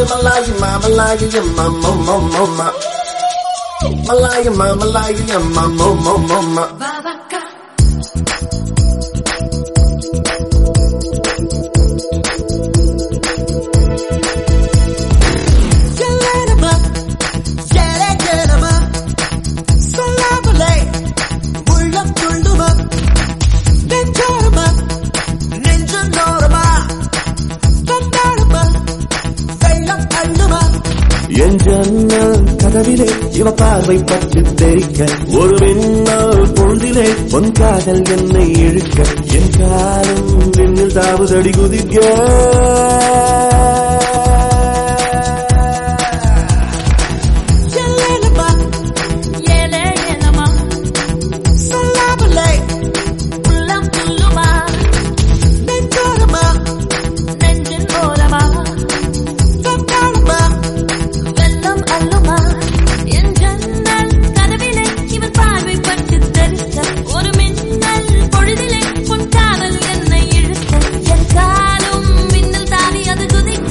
Malaya, ma, Malaya, yeah, ma, mo, mo, mo, ma. Malaya, ma, Malaya, yeah, ma, mo, mo, mo, ma. Jelenama, jelenama, சொல்லாமலே உள்ளம் துள்ளுமா நெஞ்சோரமா நெஞ்சோரமா கொண்டாடுமா வெள்ளம் அள்ளுமா என் ஜன்னல் கதவிலே இவ பார்வை பட்டு தெரிக்க ஒரு மின்னல் பொழுதிலே பொன் காதல் என்னை இழுக்க என் காலம் விண்ணில் தாவுதடி குதிக்க jelenama, ஏலே ஏலமா சொல்லாமலே உள்ளம் துள்ளுமா நெஞ்சோரமா நெஞ்சின் ஓரமா கொண்டாடுமா வெள்ளம் அள்ளுமா என் ஜன்னல் கதவிலே இவன் பார்வை பட்டு தெரிக்க ஒரு மின்னல் பொழுதிலே உன் காதல் என்னை இழுக்க என் காலும் மின்னல் தாவி அது குதிக்க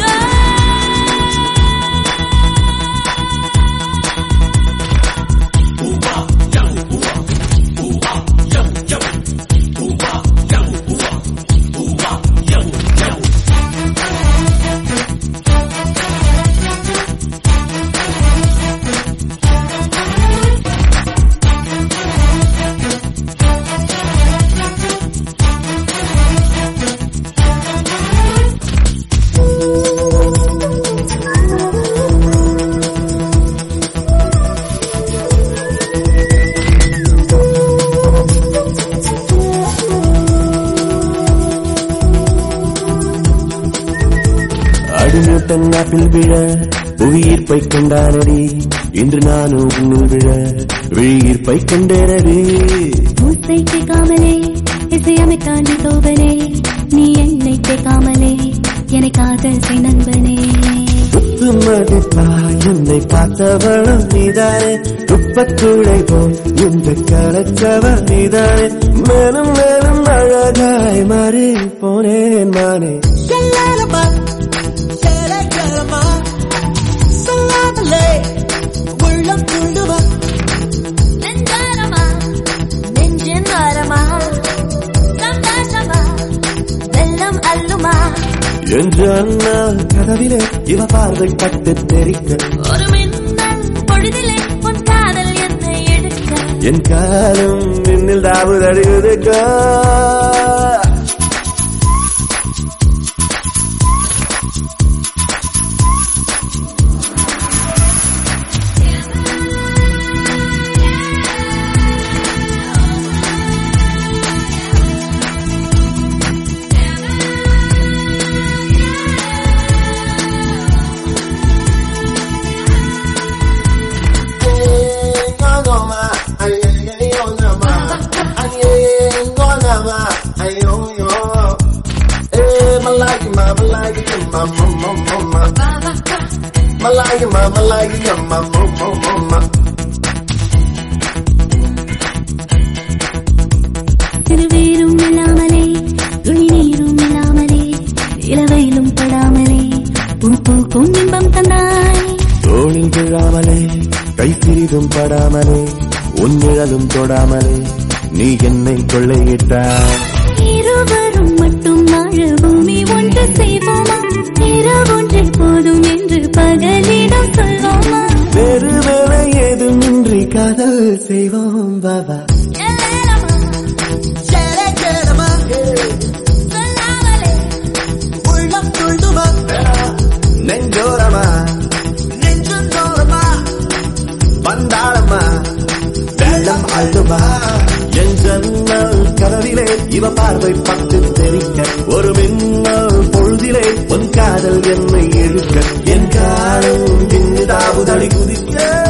அடிமூட்டன் நாட்டில் விழ புவியீர்ப்பை கொண்டானடி இன்று நானும் உன்னில் விழ விழியீர்ப்பை கொண்டேனடி மூசை கேட்காமலே இசையமைக்காண்டி தோவனே நீ என்னை கேட்காமலே என்னை காதல் செய் நண்பனே குத்து மதிப்பா என்னை பார்த்தவளும் நீதானே துப்பக்கூடை போல் இந்த கலச்சவள் நீதானே மேலும் மேலும் அழகாய் மாறி போனேன் மானே jelenama, jelenama, சொல்லாமலே உள்ளம் துள்ளுமா நெஞ்சாரமா நெஞ்சின் ஓரமா சந்தோஷமா வெள்ளம் அள்ளுமா என் ஜன்னல் கதவிலே இவ பார்வை பட்டு தெரிக்க ஒரு மின்னல் பொழுதிலே உன் காதல் என்னை எடுக்க என் காலம் மின்னில் தாவுதடுகுதுக்க Malaya, ma, Malaya, ma, mo, mo, mo, ma. திருவேரும் இல்லாமலே துளி நீரும் இல்லாமலே இளவையிலும் படாமலே பூ பூக்கும் இன்பம் தந்தாய் தோணில் விழாமலே கை சிறிதும் படாமலே உன் நிழலும் தொடாமலே நீ என்னை கொள்ளையிட்டாய் இருவரும் மட்டும் வாழ பூமி ஒன்று செய்வோமா இரவொன்றில் போதும் என்று பகலிடம் சொல்வோமா வேறு வேலை ஏதுமின்றி காதல் செய்வோம் பாபா ஏலேலமா jelenama, சொல்லாமலே உள்ளம் துள்ளுமா நெஞ்சோரமா நெஞ்சோரமா வந்தாளம்மா வெள்ளம் அள்ளுமா என் ஜன்னல் கதவிலே இவ பார்வை பட்டு தெரிக்க ஒரு மின்னல் பொழுதிலே உன் காதல் என்னை இழுக்க என் காலம் பின்னிதாவுதடி குதிக்க